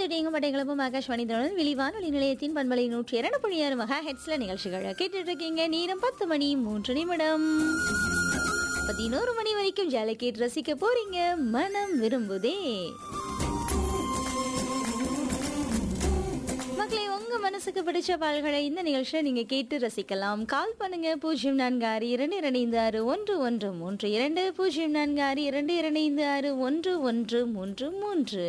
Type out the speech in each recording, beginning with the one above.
தொட்டியங்க பட்டைகளும் ஆகாஷ்வாணி தொடர்ந்து விழிவானொலி நிலையத்தின் பண்பலை நூற்றி இரண்டு புள்ளி ஆறு மகா ஹெட்ஸ்ல நிகழ்ச்சிகளை கேட்டுட்டு இருக்கீங்க நேரம் பத்து மணி மூன்று நிமிடம் பதினோரு மணி வரைக்கும் ஜாலை கேட்டு ரசிக்க போறீங்க மனம் விரும்புதே மக்களே உங்க மனசுக்கு பிடிச்ச பால்களை இந்த நிகழ்ச்சியை நீங்க கேட்டு ரசிக்கலாம் கால் பண்ணுங்க பூஜ்ஜியம் நான்கு ஆறு இரண்டு இரண்டு ஐந்து ஆறு ஒன்று ஒன்று மூன்று இரண்டு பூஜ்ஜியம் நான்கு ஆறு இரண்டு இரண்டு ஐந்து ஆறு ஒன்று ஒன்று மூன்று மூன்று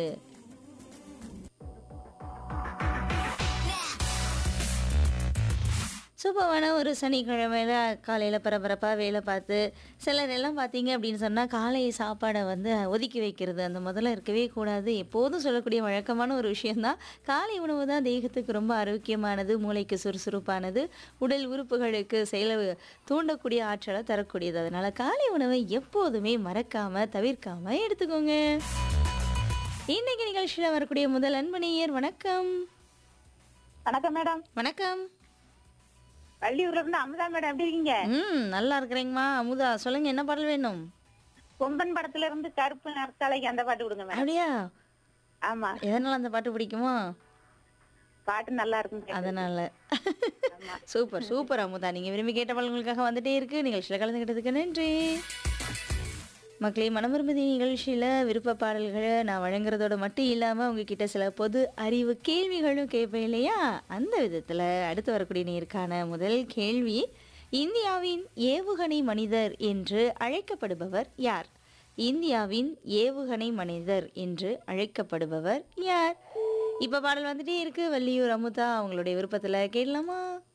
சூப்பரான ஒரு சனிக்கிழமையில காலையில் பரபரப்பாக வேலை பார்த்து சிலர் எல்லாம் பார்த்தீங்க அப்படின்னு சொன்னால் காலை சாப்பாடை வந்து ஒதுக்கி வைக்கிறது அந்த முதல்ல இருக்கவே கூடாது எப்போதும் சொல்லக்கூடிய வழக்கமான ஒரு விஷயம்தான் காலை உணவு தான் தேகத்துக்கு ரொம்ப ஆரோக்கியமானது மூளைக்கு சுறுசுறுப்பானது உடல் உறுப்புகளுக்கு செயல தூண்டக்கூடிய ஆற்றலை தரக்கூடியது அதனால் காலை உணவை எப்போதுமே மறக்காமல் தவிர்க்காமல் எடுத்துக்கோங்க இன்னைக்கு நிகழ்ச்சியில் வரக்கூடிய முதல் அன்பணியர் வணக்கம் வணக்கம் மேடம் வணக்கம் வள்ளியூர்ல இருந்து அமுதா மேடம் எப்படி இருக்கீங்க ம் நல்லா இருக்கிறேங்கம்மா அமுதா சொல்லுங்க என்ன பாடல் வேணும் கொம்பன் படத்துல இருந்து கருப்பு நற்சாலைக்கு அந்த பாட்டு கொடுங்க மேடம் அப்படியா ஆமா எதனால அந்த பாட்டு பிடிக்குமா பாட்டு நல்லா இருக்கும் அதனால சூப்பர் சூப்பர் அமுதா நீங்க விரும்பி கேட்ட பாடல்களுக்காக வந்துட்டே இருக்கு நிகழ்ச்சியில கலந்துக்கிட்டதுக்கு நன்றி மக்களே மனமிரும்பதி நிகழ்ச்சியில் விருப்ப பாடல்களை நான் வழங்குறதோட மட்டும் இல்லாமல் உங்ககிட்ட சில பொது அறிவு கேள்விகளும் கேட்பேன் இல்லையா அந்த விதத்தில் அடுத்து வரக்கூடிய நேருக்கான முதல் கேள்வி இந்தியாவின் ஏவுகணை மனிதர் என்று அழைக்கப்படுபவர் யார் இந்தியாவின் ஏவுகணை மனிதர் என்று அழைக்கப்படுபவர் யார் இப்போ பாடல் வந்துட்டே இருக்கு வள்ளியூர் அமுதா அவங்களுடைய விருப்பத்தில் கேட்கலாமா